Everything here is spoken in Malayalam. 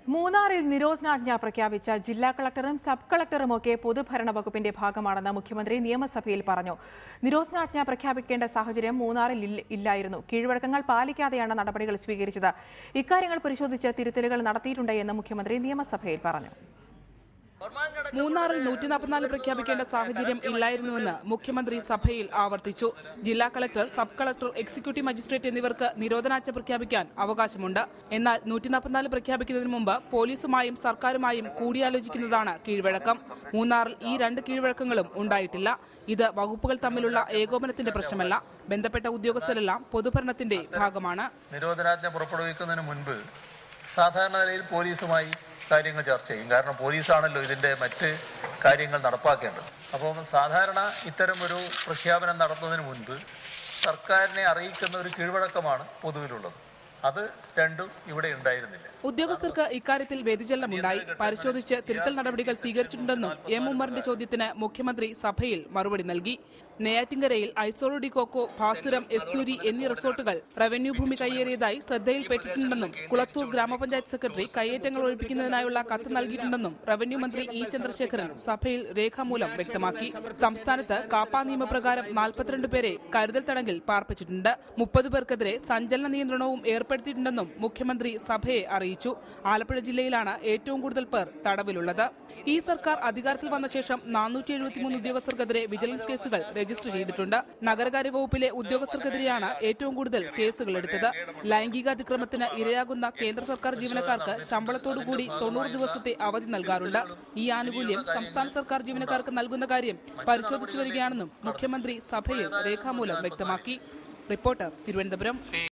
മൂന്നാറിൽ നിരോധനാജ്ഞ പ്രഖ്യാപിച്ച ജില്ലാ കളക്ടറും സബ് കളക്ടറുമൊക്കെ പൊതുഭരണ വകുപ്പിന്റെ ഭാഗമാണെന്ന് മുഖ്യമന്ത്രി നിയമസഭയിൽ പറഞ്ഞു നിരോധനാജ്ഞ പ്രഖ്യാപിക്കേണ്ട സാഹചര്യം മൂന്നാറിൽ ഇല്ല- ഇല്ലായിരുന്നു കീഴ്വഴക്കങ്ങൾ പാലിക്കാതെയാണ് നടപടികൾ സ്വീകരിച്ചത് ഇക്കാര്യങ്ങൾ പരിശോധിച്ച് തിരുത്തലുകൾ നടത്തിയിട്ടുണ്ട് എന്ന് മുഖ്യമന്ത്രി നിയമസഭയിൽ പറഞ്ഞു മൂന്നാറിൽ നൂറ്റി നാൽപ്പത്തിനാല് പ്രഖ്യാപിക്കേണ്ട സാഹചര്യം ഇല്ലായിരുന്നുവെന്ന് മുഖ്യമന്ത്രി സഭയിൽ ആവർത്തിച്ചു ജില്ലാ collector sub collector executive magistrate എന്നിവർക്ക് നിരോധനാജ്ഞ പ്രഖ്യാപിക്കാൻ അവകാശമുണ്ട് എന്നാൽ നൂറ്റി നാൽപ്പത്തിനാല് പ്രഖ്യാപിക്കുന്നതിന് മുമ്പ് പോലീസുമായും സർക്കാരുമായും കൂടിയാലോചിക്കുന്നതാണ് കീഴ്വഴക്കം മൂന്നാറിൽ ഈ രണ്ട് കീഴ്വഴക്കങ്ങളും ഉണ്ടായിട്ടില്ല ഇത് വകുപ്പുകൾ തമ്മിലുള്ള ഏകോപനത്തിന്റെ പ്രശ്നമല്ല ബന്ധപ്പെട്ട ഉദ്യോഗസ്ഥരെല്ലാം പൊതുഭരണത്തിന്റെ ഭാഗമാണ് നിരോധനാജ്ഞ പുറപ്പെടുവിക്കുന്നതിന് മുൻപ് സാധാരണ നിലയിൽ പോലീസുമായി കാര്യങ്ങൾ ചർച്ച ചെയ്യും കാരണം പോലീസാണല്ലോ ഇതിൻ്റെ മറ്റ് കാര്യങ്ങൾ നടപ്പാക്കേണ്ടത് അപ്പം സാധാരണ ഇത്തരം ഒരു പ്രഖ്യാപനം നടത്തുന്നതിന് മുൻപ് സർക്കാരിനെ അറിയിക്കുന്ന ഒരു കീഴ്വഴക്കമാണ് പൊതുവിലുള്ളത് അത് രണ്ടും ഇവിടെ ഉണ്ടായിരുന്നില്ല ഉദ്യോഗസ്ഥർക്ക് ഇക്കാര്യത്തിൽ വ്യതിചലനമുണ്ടായി പരിശോധിച്ച് തിരുത്തൽ നടപടികൾ സ്വീകരിച്ചിട്ടുണ്ടെന്നും എം ഉമ്മറിന്റെ ചോദ്യത്തിന് മുഖ്യമന്ത്രി സഭയിൽ മറുപടി നൽകി നെയ്യാറ്റിൻകരയിൽ ഐസോളോഡി കോക്കോ ഭാസുരം എസ്തൂരി എന്നീ റിസോർട്ടുകൾ റവന്യൂ ഭൂമി കയ്യേറിയതായി ശ്രദ്ധയിൽപ്പെട്ടിട്ടുണ്ടെന്നും കുളത്തൂർ ഗ്രാമപഞ്ചായത്ത് സെക്രട്ടറി കയ്യേറ്റങ്ങൾ ഒഴിപ്പിക്കുന്നതിനായുള്ള കത്ത് നൽകിയിട്ടുണ്ടെന്നും റവന്യൂ മന്ത്രി ഇ ചന്ദ്രശേഖരൻ സഭയിൽ രേഖാമൂലം വ്യക്തമാക്കി സംസ്ഥാനത്ത് കാപ്പ നിയമപ്രകാരം നാൽപ്പത്തിരണ്ട് പേരെ കരുതൽ തടങ്കിൽ പാർപ്പിച്ചിട്ടുണ്ട് മുപ്പത് പേർക്കെതിരെ സഞ്ചലന നിയന്ത്രണവും ഏർപ്പെടുത്തിയിട്ടുണ്ടെന്നും മുഖ്യമന്ത്രി സഭയെ അറിയിച്ചു ആലപ്പുഴ ജില്ലയിലാണ് ഏറ്റവും കൂടുതൽ പേർ തടവിലുള്ളത് ഈ സർക്കാർ അധികാരത്തിൽ വന്ന ശേഷം നാനൂറ്റി എഴുപത്തിമൂന്ന് ഉദ്യോഗസ്ഥർക്കെതിരെ വിജിലൻസ് കേസുകൾ രജിസ്റ്റർ ചെയ്തിട്ടുണ്ട് നഗരകാര്യ വകുപ്പിലെ ഉദ്യോഗസ്ഥർക്കെതിരെയാണ് ഏറ്റവും കൂടുതൽ കേസുകൾ എടുത്തത് ലൈംഗികാതിക്രമത്തിന് ഇരയാകുന്ന കേന്ദ്ര സർക്കാർ ജീവനക്കാർക്ക് ശമ്പളത്തോടുകൂടി തൊണ്ണൂറ് ദിവസത്തെ അവധി നൽകാറുണ്ട് ഈ ആനുകൂല്യം സംസ്ഥാന സർക്കാർ ജീവനക്കാർക്ക് നൽകുന്ന കാര്യം പരിശോധിച്ചു വരികയാണെന്നും മുഖ്യമന്ത്രി സഭയിൽ രേഖാമൂലം വ്യക്തമാക്കി റിപ്പോർട്ടർ തിരുവനന്തപുരം